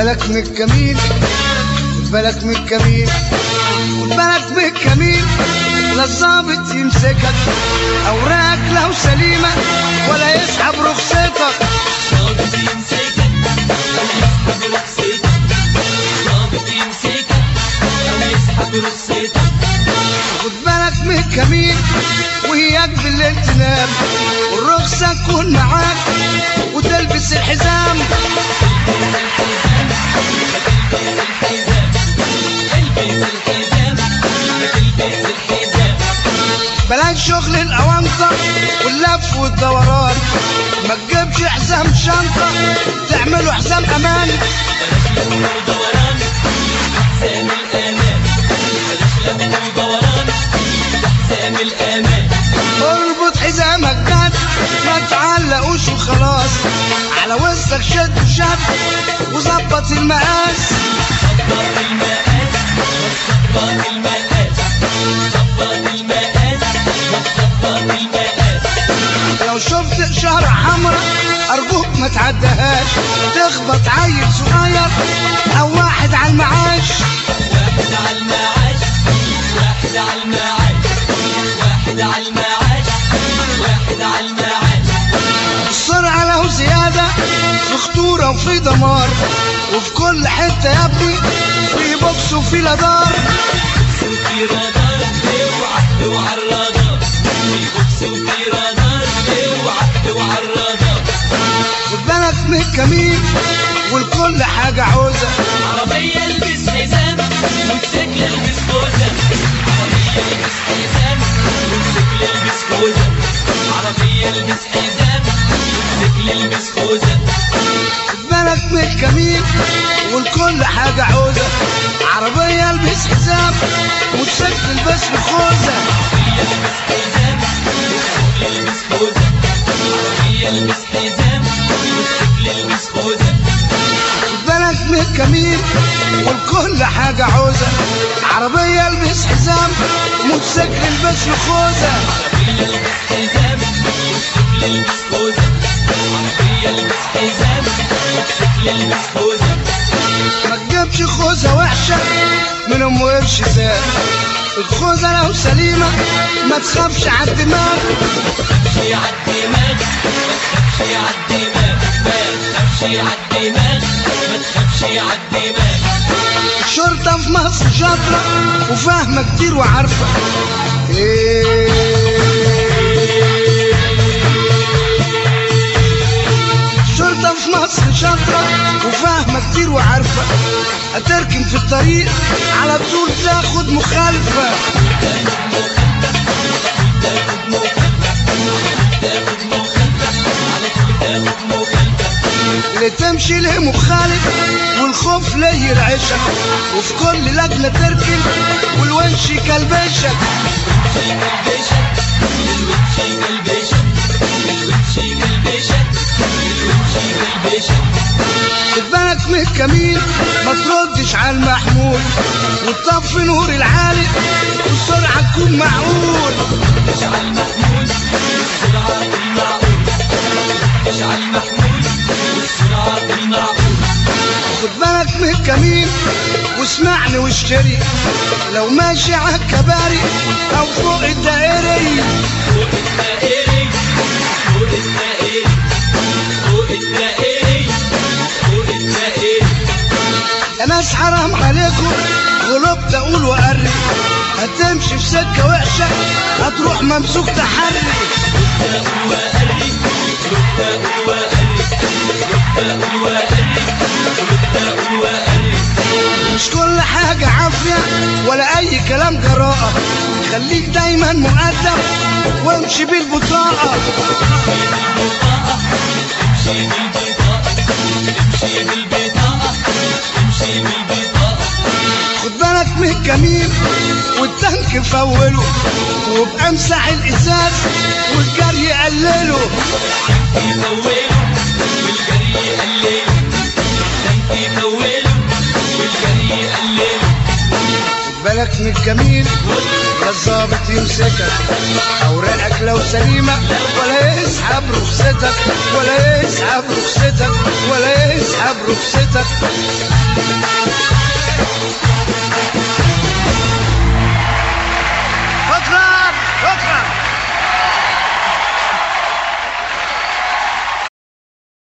بالك من الكمين خد بالك من الكمين خد بالك من الكمين لا الظابط يمسكك اوراقك لو سليمه ولا يسحب رخصتك ضابط يمسكك أو يسحب رخصتك ضابط يمسكك أو يسحب رخصتك خد بالك من الكمين وهياك بالليل تنام والرخصة تكون معاك وتلبس الحزام البس الحزام ما تلبس الحزام بلاش شغل الأونطة واللف والدوران ما تجيبش حزام شنطة تعمله حزام أمان بلاش لف ودوران حزام الأمان بلاش لف ودوران حزام الأمان اربط حزامك جد ما تعلقوش وخلاص على وسطك شد وشد وظبط المقاس ظبط المقاس ظبط المقاس ظبط المقاس ظبط المقاس لو شفت إشارة حمرا أرجوك ما تعدهاش تخبط عيل صغير أو واحد على المعاش واحد على المعاش واحد على المعاش واحد على المعاش واحد على المعاش السرعة له زيادة في خطورة وفي دمار وفي كل حتة يا ابني في بوكس وفي لدار وفي رادار اوعى اوعى الرادار في بوكس وفي رادار اوعى اوعى الرادار خد بالك من الكمين والكل حاجة عوزة عربية البس حزام موتوسيكل البس خوذة عربية البس حزام موتوسيكل البس خوذة عربية البس حزام موتوسيكل البس خوذة خد بالك من الكمين والكل حاجة عوزة عربية البس حزام موتوسيكل البس خوذة عربية البس حزام موتوسيكل البس خوذة خد بالك من الكمين والكل حاجة عوزة عربية البس حزام موتوسيكل البس خوذة عربية البس حزام موتوسيكل البس خوذة عربية البس حزام موتوسيكل البس خوذة ما تجيبش خوذة وحشة من ام قرش زاد الخوذة لو سليمة ما تخافش على الدماغ تمشي عالدماغ ما تخافش عالدماغ ما تخافش عالدماغ ما تخافش عالدماغ الشرطة في مصر شاطرة وفاهمة كتير وعارفة الشرطة في مصر شاطرة وفاهمة كتير وعارفة هتركن في الطريق على طول تاخد مخالفة اللي تمشي ليه مخالف والخوف ليه يرعشك وفي كل لجنة تركن والونش يكلبشك كلبشك الوتشي كلبشك الوتشي كلبشك الوتشي كلبشك خد بالك من الكمين ما تردش على المحمول وتطفي نور العالي والسرعة تكون معقول اشعل محمول والسرعة بالمعقول اشعل محمول والسرعة بالمعقول خد بالك من الكمين واسمعني واشتري لو ماشي على الكباري او فوق الدائري فوق الدائري فوق الدائري فوق الدائري فوق الدائري يا ناس حرام عليكم غلبت اقول وقري هتمشي في سكة وحشة هتروح ممسوك تحري ربنا وقري ربنا وقري ربنا وقري ربنا وقري مش كل حاجة عافية ولا أي كلام جراءة خليك دايما مؤدب وامشي بالبطاقة بالبطاقة امشي بالبطاقة امشي بالبطاقة امشي بالبطاقة خد بالك من الكمين والتانك فوله وابقى امسح الإزاز والجري قلله يطوله والجري يقلله التانك يطوله والجري يقلله خد بالك من الجميل لا الظابط يمسكك اوراقك لو سليمه ولا يسحب رخصتك ولا يسحب رخصتك ولا يسحب رخصتك